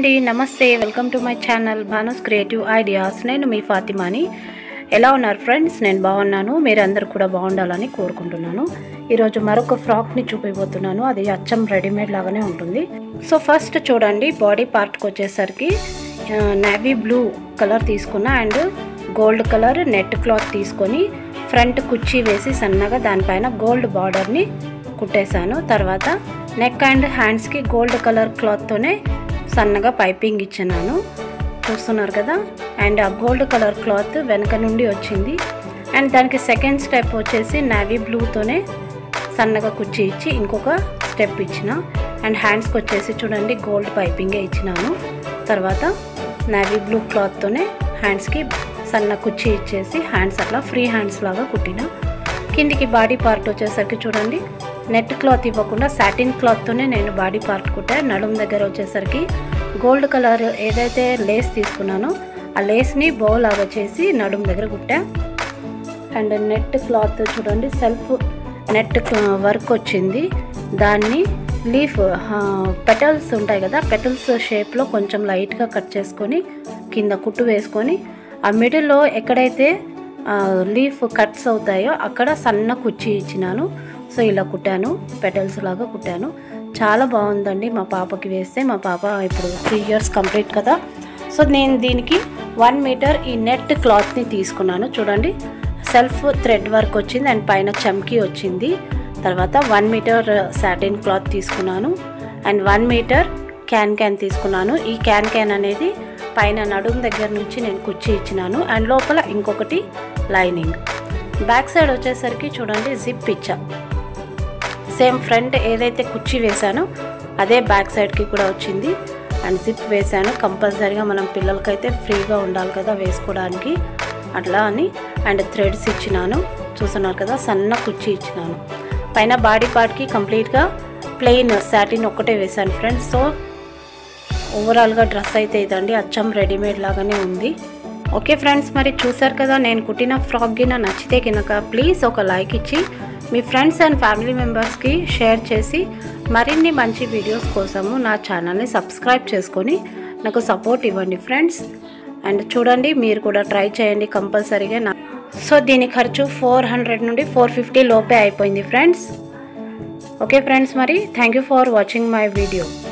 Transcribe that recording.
అండి నమస్తే welcome to my channel Bhanu's creative ideas నేను మీ ఫాతిమాని ఎలా ఉన్నారు ఫ్రెండ్స్ నేను బాగున్నాను మీరందరూ కూడా బాగుండాలని కోరుకుంటున్నాను ఈరోజు మరొక ఫ్రాక్ని చూపిపోతున్నాను అది అచ్చం రెడీమేడ్ లాగానే ఉంటుంది సో ఫస్ట్ చూడండి బాడీ పార్ట్కి వచ్చేసరికి నేవీ బ్లూ కలర్ తీసుకున్న and gold colour net cloth తీసుకొని ఫ్రంట్ కుర్చీ వేసి సన్నగా దానిపైన గోల్డ్ బార్డర్ని కుట్టేశాను తర్వాత నెక్ అండ్ హ్యాండ్స్కి గోల్డ్ కలర్ క్లాత్తోనే సన్నగా పైపింగ్ ఇచ్చినాను చూస్తున్నారు కదా అండ్ ఆ గోల్డ్ కలర్ క్లాత్ వెనక నుండి వచ్చింది అండ్ దానికి సెకండ్ స్టెప్ వచ్చేసి నావీ బ్లూతోనే సన్నగా కుర్చీ ఇచ్చి ఇంకొక స్టెప్ ఇచ్చిన అండ్ హ్యాండ్స్కి వచ్చేసి చూడండి గోల్డ్ పైపింగే ఇచ్చినాను తర్వాత నావీ బ్లూ క్లాత్తోనే హ్యాండ్స్కి సన్న కుర్చీ ఇచ్చేసి హ్యాండ్స్ అట్లా ఫ్రీ హ్యాండ్స్ లాగా కుట్టిన కిందికి బాడీ పార్ట్ వచ్చేసరికి చూడండి నెట్ క్లాత్ ఇవ్వకుండా సాటిన్ క్లాత్తోనే నేను బాడీ పార్ట్ కుట్టా నడుము దగ్గర వచ్చేసరికి గోల్డ్ కలర్ ఏదైతే లేస్ తీసుకున్నానో ఆ లేస్ని బో లాగా చేసి నడుము దగ్గర కుట్టా అండ్ నెట్ క్లాత్ చూడండి సెల్ఫ్ నెట్ వర్క్ వచ్చింది దాన్ని లీఫ్ పెటల్స్ ఉంటాయి కదా పెటల్స్ షేప్లో కొంచెం లైట్గా కట్ చేసుకొని కింద కుట్టు వేసుకొని ఆ మిడిల్లో ఎక్కడైతే లీఫ్ కట్స్ అవుతాయో అక్కడ సన్న కుర్చీ ఇచ్చినాను సో ఇలా కుట్టాను పెటల్స్ లాగా కుట్టాను చాలా బాగుందండి మా పాపకి వేస్తే మా పాప ఇప్పుడు త్రీ ఇయర్స్ కంప్లీట్ కదా సో నేను దీనికి వన్ మీటర్ ఈ నెట్ క్లాత్ని తీసుకున్నాను చూడండి సెల్ఫ్ థ్రెడ్ వర్క్ వచ్చింది అండ్ పైన చమ్కీ వచ్చింది తర్వాత వన్ మీటర్ సాటిన్ క్లాత్ తీసుకున్నాను and one metre can can తీసుకున్నాను ఈ క్యాన్ క్యాన్ అనేది పైన నడుం దగ్గర నుంచి నేను కుర్చీ ఇచ్చినాను అండ్ లోపల ఇంకొకటి లైనింగ్ బ్యాక్ సైడ్ వచ్చేసరికి చూడండి జిప్ ఇచ్చా సేమ్ ఫ్రంట్ ఏదైతే కుర్చీ వేసానో అదే బ్యాక్ సైడ్కి కూడా వచ్చింది అండ్ జిప్ వేసాను కంపల్సరీగా మనం పిల్లలకైతే ఫ్రీగా ఉండాలి కదా వేసుకోవడానికి అట్లా అని అండ్ థ్రెడ్స్ ఇచ్చినాను చూస్తున్నారు కదా సన్న కుర్చీ ఇచ్చినాను పైన బాడీ పార్ట్కి కంప్లీట్గా ప్లెయిన్ సాటిన్ ఒక్కటే వేసాను ఫ్రెండ్స్ సో ఓవరాల్గా డ్రెస్ అయితే ఇదండి అచ్చం రెడీమేడ్ లాగానే ఉంది ఓకే ఫ్రెండ్స్ మరి చూసారు కదా నేను కుట్టిన ఫ్రాక్ గిన నచ్చితే కనుక ప్లీజ్ ఒక లైక్ ఇచ్చి మీ ఫ్రెండ్స్ అండ్ ఫ్యామిలీ మెంబర్స్కి షేర్ చేసి మరిన్ని మంచి వీడియోస్ కోసము నా ఛానల్ని సబ్స్క్రైబ్ చేసుకొని నాకు సపోర్ట్ ఇవ్వండి ఫ్రెండ్స్ అండ్ చూడండి మీరు కూడా ట్రై చేయండి కంపల్సరీగా నా సో దీని ఖర్చు ఫోర్ హండ్రెడ్ నుండి ఫోర్ ఫిఫ్టీ లోపే అయిపోయింది ఫ్రెండ్స్ ఓకే ఫ్రెండ్స్ మరి thank you for watching my video